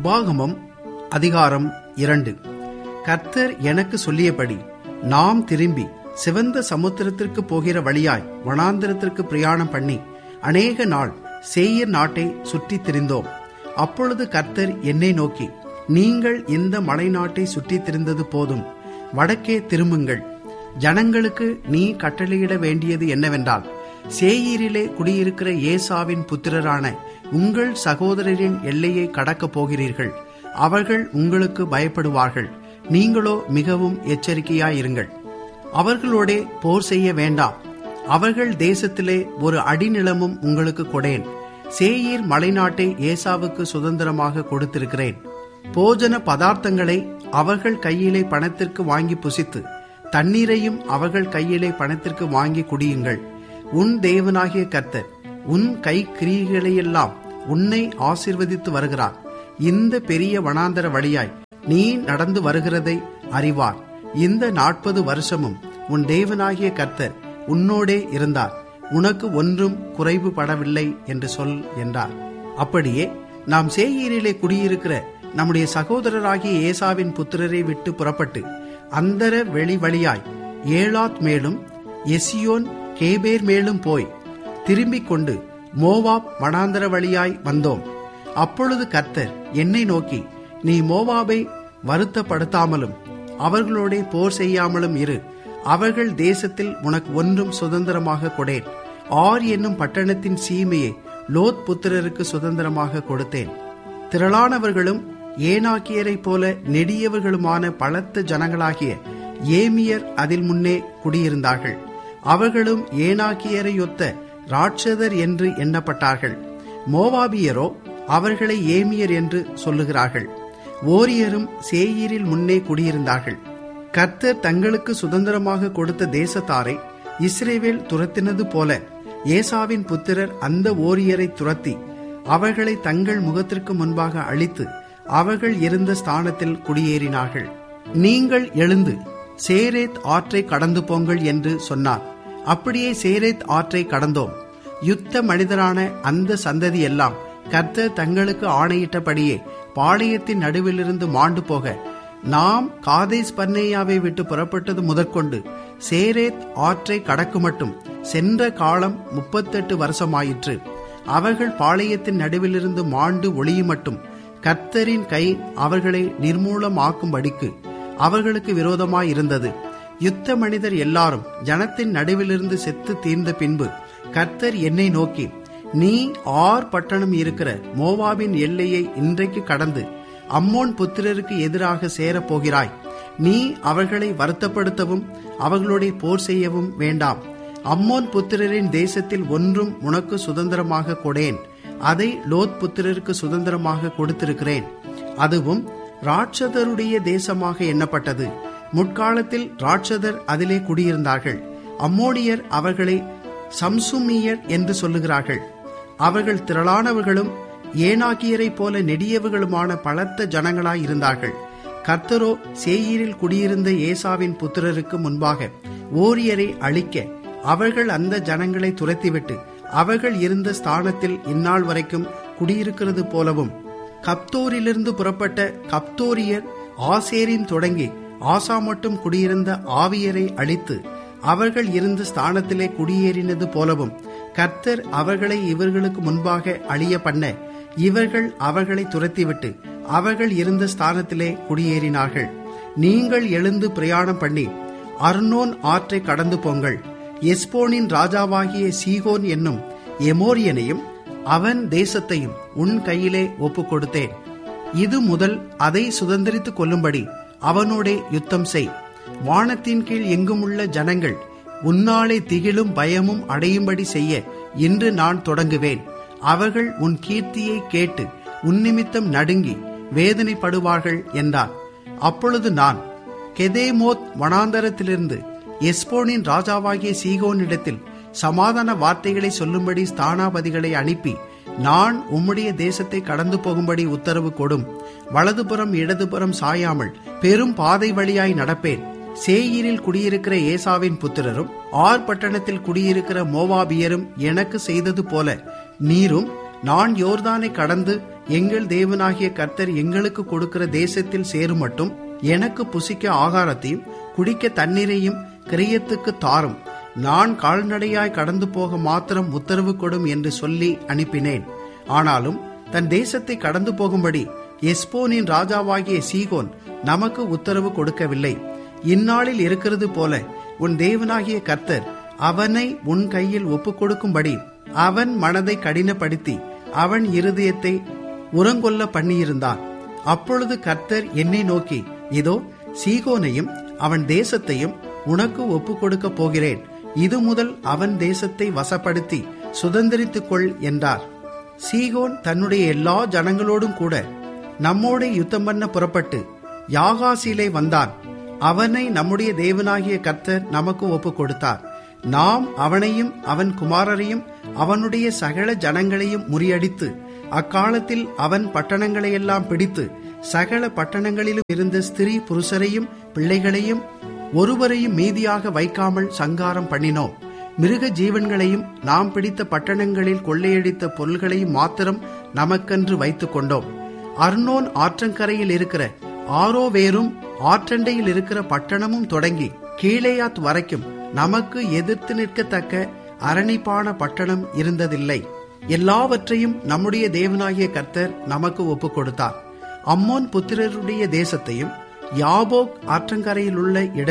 உபாகமம் அதிகாரம் இரண்டு கர்த்தர் எனக்கு சொல்லியபடி நாம் திரும்பி சிவந்த சமுத்திரத்திற்கு போகிற வழியாய் வனாந்திரத்திற்கு பிரயாணம் பண்ணி அநேக நாள் சேயர் நாட்டை சுற்றித் திரிந்தோம் அப்பொழுது கர்த்தர் என்னை நோக்கி நீங்கள் இந்த மலை நாட்டை சுற்றித் திரிந்தது போதும் வடக்கே திரும்புங்கள் ஜனங்களுக்கு நீ கட்டளையிட வேண்டியது என்னவென்றால் சேயீரிலே குடியிருக்கிற ஏசாவின் புத்திரரான உங்கள் சகோதரரின் எல்லையை கடக்கப் போகிறீர்கள் அவர்கள் உங்களுக்கு பயப்படுவார்கள் நீங்களோ மிகவும் எச்சரிக்கையாயிருங்கள் அவர்களோடே போர் செய்ய வேண்டாம் அவர்கள் தேசத்திலே ஒரு அடிநிலமும் உங்களுக்கு கொடேன் சேயீர் மலைநாட்டை ஏசாவுக்கு சுதந்திரமாக கொடுத்திருக்கிறேன் போஜன பதார்த்தங்களை அவர்கள் கையிலே பணத்திற்கு வாங்கி புசித்து தண்ணீரையும் அவர்கள் கையிலே பணத்திற்கு வாங்கி குடியுங்கள் உன் தேவனாகிய கர்த்தர் உன் கை கிரியைகளையெல்லாம் உன்னை ஆசிர்வதித்து வருகிறார் இந்த பெரிய வனாந்தர வழியாய் நீ நடந்து வருகிறதை அறிவார் இந்த நாற்பது வருஷமும் உன் தேவனாகிய கர்த்தர் உன்னோடே இருந்தார் உனக்கு ஒன்றும் குறைவுபடவில்லை என்று சொல் என்றார் அப்படியே நாம் சேயீரிலே குடியிருக்கிற நம்முடைய சகோதரராகிய ஏசாவின் புத்திரரை விட்டு புறப்பட்டு அந்தர வெளி வழியாய் ஏலாத் மேலும் எசியோன் கேபேர் மேலும் போய் திரும்பிக் கொண்டு மோவாப் வனாந்தர வழியாய் வந்தோம் அப்பொழுது கர்த்தர் என்னை நோக்கி நீ மோவாபை வருத்தப்படுத்தாமலும் அவர்களோடே போர் செய்யாமலும் இரு அவர்கள் தேசத்தில் உனக்கு ஒன்றும் சுதந்திரமாக கொடேன் ஆர் என்னும் பட்டணத்தின் சீமையை லோத் புத்திரருக்கு சுதந்திரமாக கொடுத்தேன் திரளானவர்களும் ஏனாக்கியரைப் போல நெடியவர்களுமான பலத்த ஜனங்களாகிய ஏமியர் அதில் முன்னே குடியிருந்தார்கள் அவர்களும் ஏனாக்கியரையொத்த ராட்சதர் என்று எண்ணப்பட்டார்கள் மோவாபியரோ அவர்களை ஏமியர் என்று சொல்லுகிறார்கள் ஓரியரும் சேயீரில் முன்னே குடியிருந்தார்கள் கர்த்தர் தங்களுக்கு சுதந்திரமாக கொடுத்த தேசத்தாரை இஸ்ரேவேல் துரத்தினது போல ஏசாவின் புத்திரர் அந்த ஓரியரை துரத்தி அவர்களை தங்கள் முகத்திற்கு முன்பாக அழித்து அவர்கள் இருந்த ஸ்தானத்தில் குடியேறினார்கள் நீங்கள் எழுந்து சேரேத் ஆற்றை கடந்து போங்கள் என்று சொன்னார் அப்படியே சேரேத் ஆற்றை கடந்தோம் யுத்த மனிதரான அந்த சந்ததி எல்லாம் கர்த்தர் தங்களுக்கு ஆணையிட்டபடியே பாளையத்தின் நடுவிலிருந்து மாண்டு போக நாம் காதேஸ் பர்னேயாவை விட்டு புறப்பட்டது முதற்கொண்டு சேரேத் ஆற்றை கடக்கு மட்டும் சென்ற காலம் முப்பத்தெட்டு வருஷமாயிற்று அவர்கள் பாளையத்தின் நடுவிலிருந்து மாண்டு ஒளியும் மட்டும் கர்த்தரின் கை அவர்களை நிர்மூலமாக்கும்படிக்கு அவர்களுக்கு விரோதமாயிருந்தது யுத்த மனிதர் எல்லாரும் ஜனத்தின் நடுவிலிருந்து செத்து தீர்ந்த பின்பு கர்த்தர் என்னை நோக்கி நீ ஆர் பட்டணம் இருக்கிற மோவாவின் எல்லையை இன்றைக்கு கடந்து அம்மோன் புத்திரருக்கு எதிராக சேரப் போகிறாய் நீ அவர்களை வருத்தப்படுத்தவும் அவர்களுடைய போர் செய்யவும் வேண்டாம் அம்மோன் புத்திரரின் தேசத்தில் ஒன்றும் உனக்கு சுதந்திரமாக கொடேன் அதை லோத் புத்திரருக்கு சுதந்திரமாக கொடுத்திருக்கிறேன் அதுவும் ராட்சதருடைய தேசமாக எண்ணப்பட்டது முற்காலத்தில் ராட்சதர் அதிலே குடியிருந்தார்கள் அம்மோடியர் அவர்களை சம்சுமியர் என்று சொல்லுகிறார்கள் அவர்கள் திரளானவர்களும் ஏனாக்கியரைப் போல நெடியவர்களுமான பலத்த ஜனங்களாய் இருந்தார்கள் கர்த்தரோ சேயீரில் குடியிருந்த ஏசாவின் புத்திரருக்கு முன்பாக ஓரியரை அழிக்க அவர்கள் அந்த ஜனங்களை துரத்திவிட்டு அவர்கள் இருந்த ஸ்தானத்தில் இந்நாள் வரைக்கும் குடியிருக்கிறது போலவும் கப்தோரிலிருந்து புறப்பட்ட கப்தோரியர் ஆசேரின் தொடங்கி ஆசா மட்டும் குடியிருந்த ஆவியரை அழித்து அவர்கள் இருந்த ஸ்தானத்திலே குடியேறினது போலவும் கர்த்தர் அவர்களை இவர்களுக்கு முன்பாக அழிய பண்ண இவர்கள் அவர்களை துரத்திவிட்டு அவர்கள் இருந்த ஸ்தானத்திலே குடியேறினார்கள் நீங்கள் எழுந்து பிரயாணம் பண்ணி அர்னோன் ஆற்றை கடந்து போங்கள் எஸ்போனின் ராஜாவாகிய சீகோன் என்னும் எமோரியனையும் அவன் தேசத்தையும் உன் கையிலே ஒப்புக் கொடுத்தேன் இது முதல் அதை சுதந்திரித்துக் கொள்ளும்படி அவனோடே யுத்தம் செய் வானத்தின் கீழ் எங்குமுள்ள ஜனங்கள் உன்னாலே திகிலும் பயமும் அடையும்படி செய்ய இன்று நான் தொடங்குவேன் அவர்கள் உன் கீர்த்தியை கேட்டு உன்னிமித்தம் நடுங்கி வேதனைப்படுவார்கள் என்றார் அப்பொழுது நான் கெதேமோத் வனாந்தரத்திலிருந்து எஸ்போனின் ராஜாவாகிய சீகோனிடத்தில் சமாதான வார்த்தைகளை சொல்லும்படி ஸ்தானாபதிகளை அனுப்பி நான் உம்முடைய தேசத்தை கடந்து போகும்படி உத்தரவு கொடும் வலதுபுறம் இடதுபுறம் சாயாமல் பெரும் பாதை வழியாய் நடப்பேன் சேயீரில் குடியிருக்கிற ஏசாவின் புத்திரரும் ஆர் பட்டணத்தில் குடியிருக்கிற மோவாபியரும் எனக்கு செய்தது போல நீரும் நான் யோர்தானை கடந்து எங்கள் தேவனாகிய கர்த்தர் எங்களுக்கு கொடுக்கிற தேசத்தில் சேரும் மட்டும் எனக்கு புசிக்க ஆகாரத்தையும் குடிக்க தண்ணீரையும் கிரியத்துக்கு தாரும் நான் கால்நடையாய் கடந்து போக மாத்திரம் உத்தரவு கொடும் என்று சொல்லி அனுப்பினேன் ஆனாலும் தன் தேசத்தை கடந்து போகும்படி எஸ்போனின் ராஜாவாகிய சீகோன் நமக்கு உத்தரவு கொடுக்கவில்லை இந்நாளில் இருக்கிறது போல உன் தேவனாகிய கர்த்தர் அவனை உன் கையில் ஒப்புக் கொடுக்கும்படி அவன் மனதை கடினப்படுத்தி அவன் இருதயத்தை உரங்கொல்ல பண்ணியிருந்தான் அப்பொழுது கர்த்தர் என்னை நோக்கி இதோ சீகோனையும் அவன் தேசத்தையும் உனக்கு ஒப்புக் கொடுக்கப் போகிறேன் இது முதல் அவன் தேசத்தை வசப்படுத்தி சுதந்திரித்துக் கொள் என்றார் சீகோன் தன்னுடைய எல்லா ஜனங்களோடும் கூட நம்மோட யுத்தம் பண்ண புறப்பட்டு யாகாசிலே வந்தான் அவனை நம்முடைய தேவனாகிய கர்த்தர் நமக்கு ஒப்புக் கொடுத்தார் நாம் அவனையும் அவன் குமாரரையும் அவனுடைய சகல ஜனங்களையும் முறியடித்து அக்காலத்தில் அவன் பட்டணங்களையெல்லாம் பிடித்து சகல பட்டணங்களிலும் இருந்த ஸ்திரீ புருஷரையும் பிள்ளைகளையும் ஒருவரையும் மீதியாக வைக்காமல் சங்காரம் பண்ணினோம் மிருக ஜீவன்களையும் நாம் பிடித்த பட்டணங்களில் கொள்ளையடித்த பொருள்களையும் மாத்திரம் நமக்கென்று வைத்துக் கொண்டோம் அர்னோன் ஆற்றங்கரையில் இருக்கிற ஆரோவேரும் ஆற்றண்டையில் இருக்கிற பட்டணமும் தொடங்கி கீழேயாத் வரைக்கும் நமக்கு எதிர்த்து நிற்கத்தக்க அரணிப்பான பட்டணம் இருந்ததில்லை எல்லாவற்றையும் நம்முடைய தேவனாகிய கர்த்தர் நமக்கு ஒப்புக் கொடுத்தார் அம்மோன் புத்திரருடைய தேசத்தையும் யாபோக் ஆற்றங்கரையில் உள்ள இட